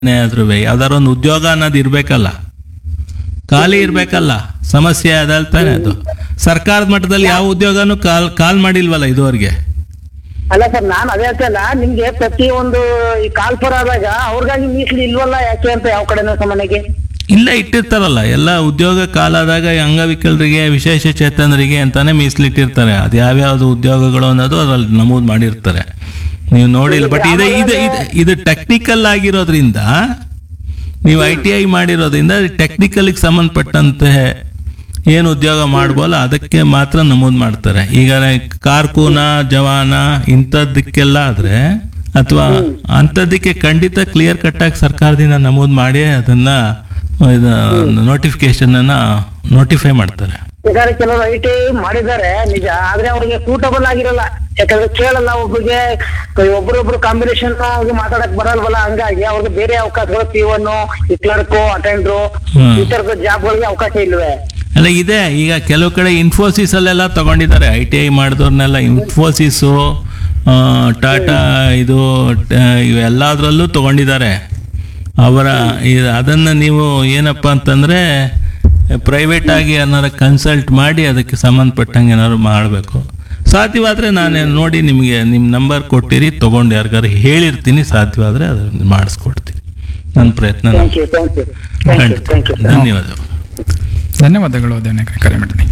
ಆದ್ರೂ ಯಾವ್ದಾರ ಒಂದು ಉದ್ಯೋಗ ಅನ್ನೋದು ಇರ್ಬೇಕಲ್ಲ ಖಾಲಿ ಇರ್ಬೇಕಲ್ಲ ಸಮಸ್ಯೆ ಅದಲ್ ತಾನೆ ಅದು ಸರ್ಕಾರದ ಮಟ್ಟದಲ್ಲಿ ಯಾವ ಉದ್ಯೋಗನೂ ಕಾಲ್ ಕಾಲ್ ಮಾಡಿಲ್ವಲ್ಲ ಇದುವರೆಗೆ ಅಲ್ಲ ಸರ್ ನಾನು ಅದೇ ಹೇಳ್ತಲ್ಲ ನಿಮ್ಗೆ ಪ್ರತಿ ಒಂದು ಈ ಕಾಲ್ಪುರ ಆದಾಗ ಅವ್ರಿಗಾಗಿ ಮೀಸಲು ಇಲ್ವಲ್ಲ ಯಾಕೆ ಅಂತ ಯಾವ ಕಡೆನೂ ಸಾಮಾನ್ಯಗೆ ಇಲ್ಲ ಇಟ್ಟಿರ್ತಾರಲ್ಲ ಎಲ್ಲ ಉದ್ಯೋಗ ಕಾಲಾದಾಗ ಈ ಅಂಗವಿಕಲರಿಗೆ ವಿಶೇಷ ಚೇತನರಿಗೆ ಅಂತಾನೆ ಮೀಸಲಿಟ್ಟಿರ್ತಾರೆ ಅದು ಯಾವ್ಯಾವ್ದು ಉದ್ಯೋಗಗಳು ಅನ್ನೋದು ಅದ್ರಲ್ಲಿ ನಮೂದು ಮಾಡಿರ್ತಾರೆ ನೀವು ನೋಡಿಲ್ಲ ಬಟ್ ಇದು ಇದು ಇದು- ಇದು ಟೆಕ್ನಿಕಲ್ ಆಗಿರೋದ್ರಿಂದ ನೀವು ಐ ಟಿ ಐ ಮಾಡಿರೋದ್ರಿಂದ ಟೆಕ್ನಿಕಲ್ಗೆ ಸಂಬಂಧಪಟ್ಟಂತೆ ಏನು ಉದ್ಯೋಗ ಮಾಡ್ಬೋಲ್ಲ ಅದಕ್ಕೆ ಮಾತ್ರ ನಮೂದು ಮಾಡ್ತಾರೆ ಈಗ ಕಾರ್ಕೂನ ಜವಾನ ಇಂಥದ್ದಕ್ಕೆಲ್ಲ ಆದ್ರೆ ಅಥವಾ ಅಂಥದ್ದಕ್ಕೆ ಖಂಡಿತ ಕ್ಲಿಯರ್ ಕಟ್ ಆಗಿ ಸರ್ಕಾರದಿಂದ ನಮೂದು ಮಾಡಿ ಅದನ್ನ ನೋಟಿಫಿಕೇಶನ್ ಅನ್ನ ನೋಟಿಫೈ ಮಾಡ್ತಾರೆ ಯಾಕಂದ್ರೆ ಕೆಲವರು ಐ ಟಿ ಮಾಡಿದ್ದಾರೆ ನಿಜ ಆದ್ರೆ ಅವ್ರಿಗೆ ಸೂಟಬಲ್ ಆಗಿರಲ್ಲ ಯಾಕಂದ್ರೆ ಕೇಳಲ್ಲ ಒಬ್ರಿಗೆ ಒಬ್ರೊಬ್ರು ಕಾಂಬಿನೇಷನ್ ಮಾತಾಡಕ್ ಬರಲ್ವಲ್ಲ ಹಂಗಾಗಿ ಅವ್ರಿಗೆ ಬೇರೆ ಅವಕಾಶಗಳು ಪಿ ಒನ್ ಈ ಕ್ಲರ್ಕು ಅಟೆಂಡ್ರು ಹ್ಮ್. ಈ ತರದ ಜಾಬ್ಗಳಿಗೆ ಅವಕಾಶ ಇಲ್ವೇ ಅಲ್ಲ ಇದೆ ಈಗ ಕೆಲವು ಕಡೆ ಇನ್ಫೋಸಿಸ್ ಅಲ್ಲೆಲ್ಲ ತಗೊಂಡಿದ್ದಾರೆ ಐ ಟಿ ಐ ಮಾಡಿದವ್ರನ್ನೆಲ್ಲ ಇನ್ಫೋಸಿಸು ಟಾಟಾ ಇದು ಟ- ಇವೆಲ್ಲದರಲ್ಲೂ ತಗೊಂಡಿದ್ದಾರೆ ಅವರ ಇ- ಅದನ್ನ ನೀವು ಏನಪ್ಪ ಅಂತಂದ್ರೆ ಪ್ರೈವೇಟ್ ಆಗಿ ಏನಾರು ಕನ್ಸಲ್ಟ್ ಮಾಡಿ ಅದಕ್ಕೆ ಸಂಬಂಧಪಟ್ಟಂಗೆ ಏನಾದ್ರು ಮಾಡಬೇಕು ಸಾಧ್ಯವಾದರೆ ನಾನು ನೋಡಿ ನಿಮಗೆ ನಿಮ್ಮ ನಂಬರ್ ಕೊಟ್ಟಿರಿ ತೊಗೊಂಡು ಯಾರಿಗಾರು ಹೇಳಿರ್ತೀನಿ ಸಾಧ್ಯವಾದರೆ ಅದನ್ನು ಮಾಡಿಸ್ಕೊಡ್ತೀನಿ ನನ್ನ ಪ್ರಯತ್ನ ನಾನು thank you thank you thank you thank you ಧನ್ಯವಾದಗಳು ಧನ್ಯವಾದಗಳು ದೇವನಗರ ಕರೆ ಮಾಡಿದ್ದೀನಿ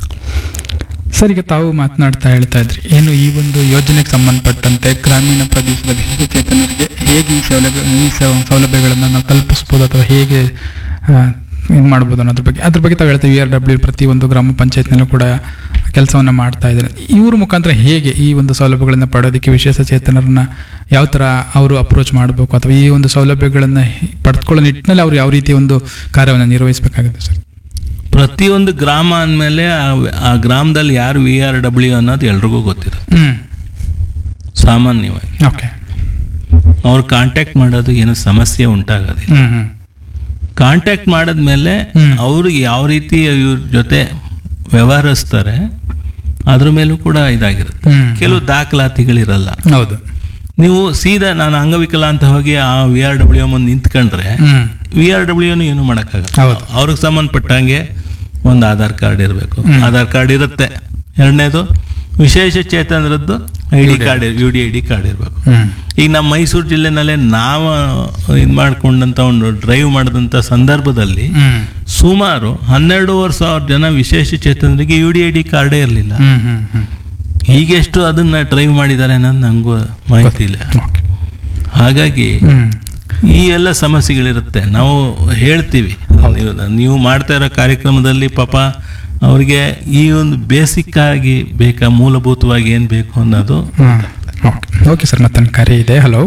ಸರ್ ಈಗ ತಾವು ಮಾತನಾಡ್ತಾ ಹೇಳ್ತಾ ಇದ್ರಿ ಏನು ಈ ಒಂದು ಯೋಜನೆಗೆ ಸಂಬಂಧಪಟ್ಟಂತೆ ಗ್ರಾಮೀಣ ಪ್ರದೇಶದ ವಿಶೇಷ ಚೇತನರಿಗೆ ಹೇಗೆ ಈ ಸೌಲಭ್ಯ ಈ ಸೌ- ಸೌಲಭ್ಯಗಳನ್ನು ನಾವು ತಲುಪಿಸ್ಬೋದು ಅಥವಾ ಹೇಗೆ ಇದು ಮಾಡ್ಬೋದು ಅನ್ನೋದ್ರ ಬಗ್ಗೆ ಅದ್ರ ಬಗ್ಗೆ ತಾವು ಹೇಳ್ತೀವಿ ಆರ್ ಡಬ್ಲ್ಯೂ ಪ್ರತಿ ಒಂದು ಗ್ರಾಮ ಪಂಚಾಯತ್ನಲ್ಲೂ ಕೂಡ ಕೆಲಸವನ್ನು ಮಾಡ್ತಾ ಇದ್ದಾರೆ ಇವ್ರ ಮುಖಾಂತರ ಹೇಗೆ ಈ ಒಂದು ಸೌಲಭ್ಯಗಳನ್ನು ಪಡೆಯೋದಕ್ಕೆ ವಿಶೇಷ ಚೇತನರನ್ನ ಯಾವ ಥರ ಅವರು ಅಪ್ರೋಚ್ ಮಾಡಬೇಕು ಅಥವಾ ಈ ಒಂದು ಸೌಲಭ್ಯಗಳನ್ನು ಪಡೆದುಕೊಳ್ಳೋ ನಿಟ್ಟಿನಲ್ಲಿ ಅವರು ಯಾವ ರೀತಿ ಒಂದು ಕಾರ್ಯವನ್ನು ನಿರ್ವಹಿಸಬೇಕಾಗುತ್ತೆ ಸರ್ ಪ್ರತಿಯೊಂದು ಗ್ರಾಮ ಅಂದಮೇಲೆ ಆ ಗ್ರಾಮದಲ್ಲಿ ಯಾರು ವಿ ಆರ್ ಡಬ್ಲ್ಯೂ ಅನ್ನೋದು ಎಲ್ರಿಗೂ ಗೊತ್ತಿರುತ್ತೆ ಹ್ಮ್ ಸಾಮಾನ್ಯವಾಗಿ ಓಕೆ ಅವ್ರು ಕಾಂಟ್ಯಾಕ್ಟ್ ಮಾಡೋದು ಏನು ಸಮಸ್ಯೆ ಉಂಟಾಗೋದಿಲ್ಲ ಹ್ಮ್ ಹ್ಮ್ ಕಾಂಟ್ಯಾಕ್ಟ್ ಮಾಡಿದ್ಮೇಲೆ ಹ್ಮ್. ಅವ್ರಿಗೆ ಯಾವ ರೀತಿ ಇವ್ರ ಜೊತೆ ವ್ಯವಹರಿಸ್ತಾರೆ ಅದ್ರ ಮೇಲೂ ಕೂಡ ಇದಾಗಿರುತ್ತೆ ಹ್ಮ್. ಕೆಲವು ದಾಖಲಾತಿಗಳಿರಲ್ಲ ಹೌದು ನೀವು ಸೀದಾ ನಾನು ಅಂಗವಿಕಲ ಅಂತ ಹೋಗಿ ಆ ವಿ ಆರ್ ಡಬ್ಲ್ಯೂ ಮುಂದೆ ನಿಂತ್ಕೊಂಡ್ರೆ ಹ್ಮ್ ವಿ ಆರ್ ಡಬ್ಲ್ಯೂನು ಏನು ಮಾಡೋಕ್ಕಾಗಲ್ಲ ಹೌದು. ಅವ್ರಿಗೆ ಸಂಬಂಧಪಟ್ಟಂಗೆ ಒಂದು ಆಧಾರ್ ಕಾರ್ಡ್ ಇರಬೇಕು ಹ್ಮ್. ಆಧಾರ್ ಕಾರ್ಡ್ ಇರುತ್ತೆ ಎರಡನೇದು ವಿಶೇಷ ಚೇತನರದ್ದು I D card U D I D card ಇರಬೇಕು ಹ್ಮ್ ಈಗ ನಮ್ಮ ಮೈಸೂರು ಜಿಲ್ಲೆನಲ್ಲೇ ನಾವು ಇದು ಮಾಡ್ಕೊಂಡಂಥ ಒಂದು ಡ್ರೈವ್ ಮಾಡಿದಂಥ ಸಂದರ್ಭದಲ್ಲಿ ಹ್ಮ್ ಸುಮಾರು ಹನ್ನೆರಡೂವರೆ ಸಾವಿರ ಜನ ವಿಶೇಷ ಚೇತನರಿಗೆ ಯು ಡಿ ಐ ಡಿ ಕಾರ್ಡೇ ಇರಲಿಲ್ಲ ಹ್ಮ್ ಹ್ಮ್ ಹ್ಮ್ ಈಗೆಷ್ಟು ಅದನ್ನ ಡ್ರೈವ್ ಮಾಡಿದ್ದಾರೆ ಅನ್ನೋದು ನನಗೂ ಮಾಹಿತಿ ಇಲ್ಲ ಓಕೆ ಹಾಗಾಗಿ ಹ್ಮ್ ಈ ಎಲ್ಲ ಸಮಸ್ಯೆಗಳಿರುತ್ತೆ ನಾವು ಹೇಳ್ತೀವಿ ನೀವು ನೀವು ಮಾಡ್ತಾ ಇರೋ ಕಾರ್ಯಕ್ರಮದಲ್ಲಿ ಪಾಪ ಅವ್ರಿಗೆ ಈ ಒಂದು ಬೇಸಿಕ್ ಆಗಿ ಬೇಕಾ ಮೂಲಭೂತವಾಗಿ ಏನು ಬೇಕು ಅನ್ನೋದು ಹಾಂ ಓಕೆ ಓಕೆ ಸರ್ ಮತ್ತೊಂದು ಕರೆ ಇದೆ ಹಲೋ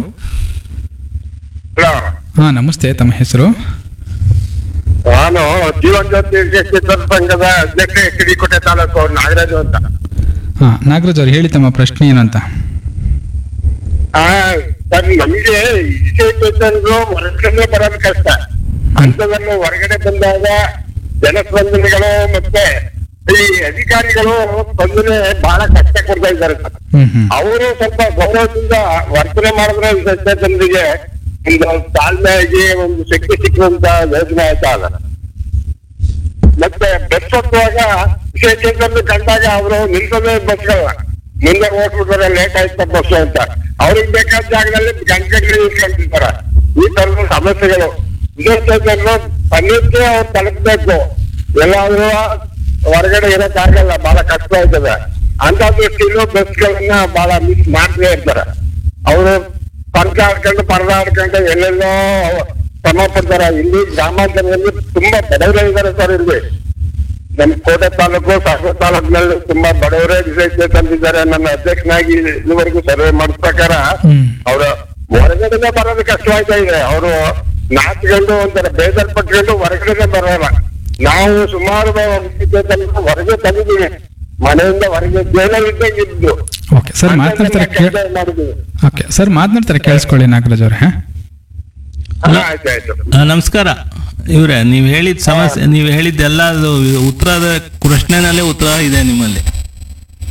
ಹಲೋ ಹಾಂ ನಮಸ್ತೆ ತಮ್ಮ ಹೆಸರು ನಾನು ಜೀವನ್ ಜ್ಯೋತಿ ವಿಶೇಷ ಸಂಘದ ಅಧ್ಯಕ್ಷ ಎಚ್ ಡಿ ಕೋಟೆ ತಾಲೂಕು ನಾಗರಾಜು ಅಂತ ಹಾಂ ನಾಗರಾಜ್ ಅವ್ರು ಹೇಳಿ ತಮ್ಮ ಪ್ರಶ್ನೆ ಏನಂತ ಆ, ಸರ್ ನಮಗೆ ವಿಶೇಷರು ಹೊರಗಡೆ ಬರೋದು ಕಷ್ಟ ಅಂಥದನ್ನು ಹೊರಗಡೆ ಬಂದಾಗ ಜನಸ್ಪಂದನೆಗಳು ಮತ್ತೆ ಈ ಅಧಿಕಾರಿಗಳು ಸ್ಪಂದನೆ ಬಹಳ ಕಷ್ಟ ಕೊಡ್ತಾ ಇದ್ದಾರೆ ಸರ್ ಹ್ಮ್ ಹ್ಮ್ ಅವರು ಸ್ವಲ್ಪ ಗೌರವದಿಂದ ವರ್ತನೆ ಮಾಡಿದ್ರೆ ವಿಶೇಷ ಜನರಿಗೆ ಒಂದು ತಾಳ್ಮೆಯಾಗಿ ಒಂದು ಶಕ್ತಿ ಸಿಕ್ಕುವಂತ ಯೋಜನೆ ಆಯ್ತಾ ಅಲ್ಲ ಮತ್ತೆ ಬಸ್ ಹತ್ತುವಾಗ ವಿಶೇಷದಲ್ಲಿ ಕಂಡಾಗ ಅವರು ನಿಲ್ಸೋದೇ ಬಸ್ಗಳನ್ನ ಮುಂದೆ ಹೋಗ್ಬಿಟ್ರೆ ಲೇಟ್ ಆಯ್ತಾ ಬಸ್ ಅಂತ ಅವ್ರಿಗೆ ಬೇಕಾದ ಜಾಗದಲ್ಲಿ ಗಂಟೆಗಳು ನಿಲ್ಸ್ಕೊಂತಿರ್ತಾರೆ ಈ ತರದ ಸಮಸ್ಯೆಗಳು ವಿಶೇಷವನ್ನು ತನ್ನಕ್ಕೆ ಅವ್ರು ತಲುಪಬೇಕು ಎಲ್ಲಾದ್ರೂ ಹೊರಗಡೆ ಇರೋಕ್ಕಾಗಲ್ಲ ಬಹಳ ಕಷ್ಟ ಆಯ್ತದೆ ಅಂತ ದೃಷ್ಟಿಯಲ್ಲೂ ಬಸ್ಗಳನ್ನ ಬಹಳ ಮಿಸ್ ಮಾಡ್ತೇ ಇರ್ತಾರೆ ಅವರು ಪರದಾಡ್ಕೊಂಡು ಪರದಾಡ್ಕೊಂಡು ಎಲ್ಲೆಲ್ಲೋ ಶ್ರಮ ಪಡ್ತಾರೆ ಇಲ್ಲಿ ಗ್ರಾಮಾಂತರದಲ್ಲಿ ತುಂಬಾ ಬಡವರೇ ಇದ್ದಾರೆ ಸರ್ ಇಲ್ಲಿ ನಮ್ಮ ಕೋಟೆ ತಾಲೂಕು ಸಾಗರ ತಾಲೂಕಿನಲ್ಲಿ ತುಂಬಾ ಬಡವರೇ ವಿಶೇಷ ತಂದಿದ್ದಾರೆ ನನ್ನ ಅಧ್ಯಕ್ಷನಾಗಿ ಇದುವರೆಗೂ ಸರ್ವೆ ಮಾಡಿದ ಪ್ರಕಾರ ಹ್ಮ್. ಅವರ ಹೊರಗಡೆನೆ ಬರೋದು ಕಷ್ಟವಾಗ್ತಾ ಇದೆ ಅವರು ನಾಚ್ಕೊಂಡು ಒಂಥರ ಬೇಜಾರ್ ಪಟ್ಕೊಂಡು ಹೊರಗಡೆನೆ ಬರೋಲ್ಲ ನಾವು ಸುಮಾರು ವಿಶೇಷ ಹೊರಗೆ ತಂದಿದ್ದೀವಿ ಮನೆಯಿಂದ ಹೊರಗೆ ಜೈಲಲ್ಲಿದ್ದಂಗೆ ಇದ್ದು ಓಕೆ ಸರ್ ಮಾತನಾಡ್ತಾರೆ ಕೇ ಮಾಡಿದ್ದೀವಿ ಓಕೆ ಸರ್ ಮಾತನಾಡ್ತಾರೆ ಕೇಳಿಸ್ಕೊಳ್ಳಿ ನಾಗರಾಜ್ ಅವ್ರೆ ಹಾಂ ಹಾ, ಆಯ್ತಾಯ್ತು ಆ, ನಮಸ್ಕಾರ ಇವ್ರೆ ನೀವು ಹೇಳಿದ ಸಮಸ್ಯೆ ನೀವು ಹೇಳಿದ್ದೆಲ್ಲ ಅದು ಉತ್ತರದ ಪ್ರಶ್ನೆನಲ್ಲೇ ಉತ್ತರ ಇದೆ ನಿಮ್ಮಲ್ಲಿ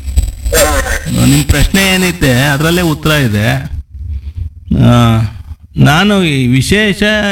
ನಿಮ್ಮ ಪ್ರಶ್ನೆ ಏನೈತೆ ಅದರಲ್ಲೇ ಉತ್ತರ ಇದೆ ಆ, ನಾನು ಈ ವಿಶೇಷ